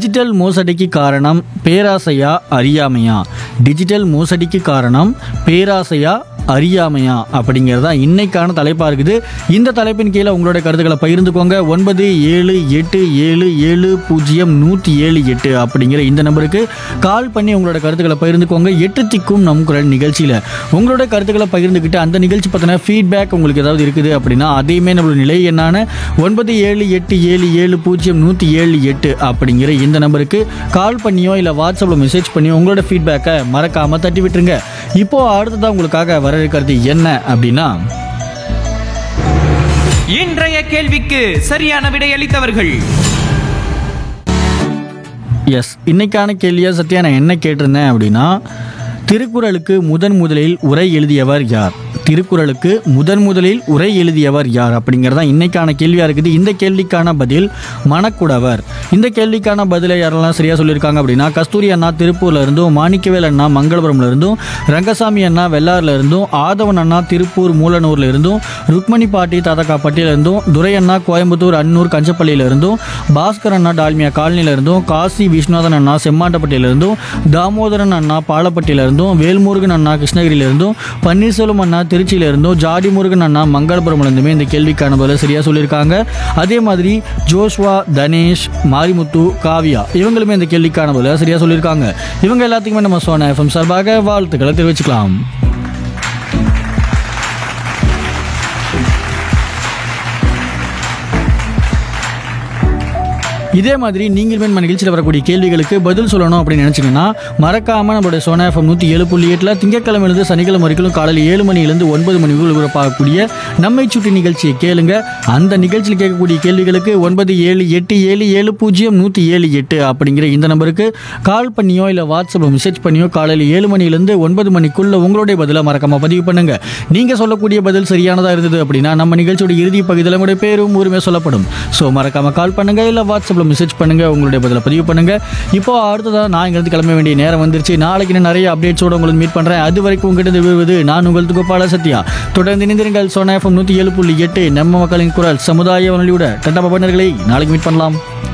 digital மோசடிக்கு காரணம் பேராசையா அறியாமையா digital மோசடிக்கு காரணம் பேராசையா அறியாமையா அப்படிங்கிறதா இன்னைக்கான தலைப்பாக இருக்குது இந்த தலைப்பின் கீழே உங்களோட கருத்துக்களை பகிர்ந்துக்கோங்க ஒன்பது ஏழு எட்டு ஏழு ஏழு பூஜ்ஜியம் நூற்றி ஏழு எட்டு அப்படிங்கிற இந்த நம்பருக்கு கால் பண்ணி உங்களோட கருத்துக்களை பகிர்ந்துக்கோங்க எட்டு திக்கும் நம் குரல் நிகழ்ச்சியில் உங்களோட கருத்துக்களை பகிர்ந்துக்கிட்டு அந்த நிகழ்ச்சி பற்றின ஃபீட்பேக் உங்களுக்கு ஏதாவது இருக்குது அப்படின்னா அதையுமே நம்மளோட நிலை என்னான ஒன்பது ஏழு எட்டு ஏழு ஏழு பூஜ்ஜியம் நூற்றி ஏழு எட்டு அப்படிங்கிற இந்த நம்பருக்கு கால் பண்ணியோ இல்லை வாட்ஸ்அப்பில் மெசேஜ் பண்ணியோ உங்களோட ஃபீட்பேக்கை மறக்காமல் தட்டி விட்டுருங்க இப்போ அடுத்ததாக உங்களுக்காக வர இருக்கிறது என்ன அப்படின்னா இன்றைய கேள்விக்கு சரியான விடையளித்தவர்கள் எஸ் இன்னைக்கான கேள்வியா சத்யா நான் என்ன கேட்டிருந்தேன் அப்படின்னா திருக்குறளுக்கு முதன் முதலில் உரை எழுதியவர் யார் திருக்குறளுக்கு முதன் முதலில் உரை எழுதியவர் யார் அப்படிங்கிறது தான் இன்னைக்கான கேள்வியாக இருக்குது இந்த கேள்விக்கான பதில் மணக்குடவர் இந்த கேள்விக்கான பதிலை யாரெல்லாம் சரியாக சொல்லியிருக்காங்க அப்படின்னா கஸ்தூரி அண்ணா திருப்பூர்ல இருந்தும் மாணிக்கவேல் அண்ணா மங்களபுரம்ல இருந்தும் ரங்கசாமி அண்ணா வெள்ளாறுல இருந்தும் ஆதவன் அண்ணா திருப்பூர் மூலனூர்ல இருந்தும் ருக்மணி பாட்டி தாத்தக்காப்பட்டியில இருந்தும் துரை அண்ணா கோயம்புத்தூர் அன்னூர் கஞ்சப்பள்ளியில இருந்தும் பாஸ்கர் அண்ணா டால்மியா காலனில இருந்தும் காசி விஸ்வநாதன் அண்ணா செம்மாண்டப்பட்டியில இருந்தும் தாமோதரன் அண்ணா பாலப்பட்டியில இருந்தும் வேல்முருகன் அண்ணா கிருஷ்ணகிரியில இருந்தும் பன்னீர்செல்வம் அண்ணா திருச்சியில இருந்தும் ஜாடி முருகன் அண்ணா மங்களபுரம்ல இருந்துமே இந்த கேள்விக்கான பதில சரியா சொல்லியிருக்காங்க அதே மாதிரி ஜோஷ்வா தனேஷ் மாரிமுத்து காவியா இவங்களுமே இந்த கேள்விக்கான பதில சரியா சொல்லியிருக்காங்க இவங்க எல்லாத்துக்குமே நம்ம சோனா எஃப்எம் சார்பாக வாழ்த்துக்களை தெரிவிச்சுக்கலாம் இதே மாதிரி நீங்களுமே நம்ம நிகழ்ச்சியில் வரக்கூடிய கேள்விகளுக்கு பதில் சொல்லணும் அப்படின்னு நினச்சிங்கன்னா மறக்காம நம்மளுடைய சோனா எஃப்எம் நூற்றி ஏழு புள்ளி எட்டில் திங்கக்கிழமையிலிருந்து சனிக்கிழமை வரைக்கும் காலையில் ஏழு மணிலேருந்து ஒன்பது மணி வரை பார்க்கக்கூடிய நம்மை சுற்றி நிகழ்ச்சியை கேளுங்க அந்த நிகழ்ச்சியில் கேட்கக்கூடிய கேள்விகளுக்கு ஒன்பது ஏழு எட்டு ஏழு ஏழு பூஜ்ஜியம் நூற்றி ஏழு எட்டு அப்படிங்கிற இந்த நம்பருக்கு கால் பண்ணியோ இல்லை வாட்ஸ்அப்பில் மெசேஜ் பண்ணியோ காலையில் ஏழு மணிலேருந்து ஒன்பது மணிக்குள்ள உங்களுடைய பதிலை மறக்காம பதிவு பண்ணுங்க நீங்கள் சொல்லக்கூடிய பதில் சரியானதாக இருந்தது அப்படின்னா நம்ம நிகழ்ச்சியோட இறுதி பகுதியில் உங்களுடைய பேரும் ஊருமே சொல்லப்படும் ஸோ மறக்காம கால் பண்ணுங்க இல்லை வாட்ஸ்அப்பில் மெசேஜ் பண்ணுங்க உங்களுடைய பதிலை பதிவு பண்ணுங்க இப்போ அடுத்ததாக நான் இங்கிருந்து கிளம்ப வேண்டிய நேரம் வந்துருச்சு நாளைக்கு இன்னும் நிறைய அப்டேட்ஸோட உங்களுக்கு மீட் பண்ணுறேன் அது வரைக்கும் உங்ககிட்ட விடுவது நான் உங்களுக்கு கோபால சத்யா தொடர்ந்து இணைந்திருங்கள் சோனா எஃப்எம் நூற்றி ஏழு புள்ளி எட்டு நம்ம மக்களின் குரல் சமுதாய வானொலியோட டட்டா பபனர்களை நாளைக்கு மீட் பண்ணலாம்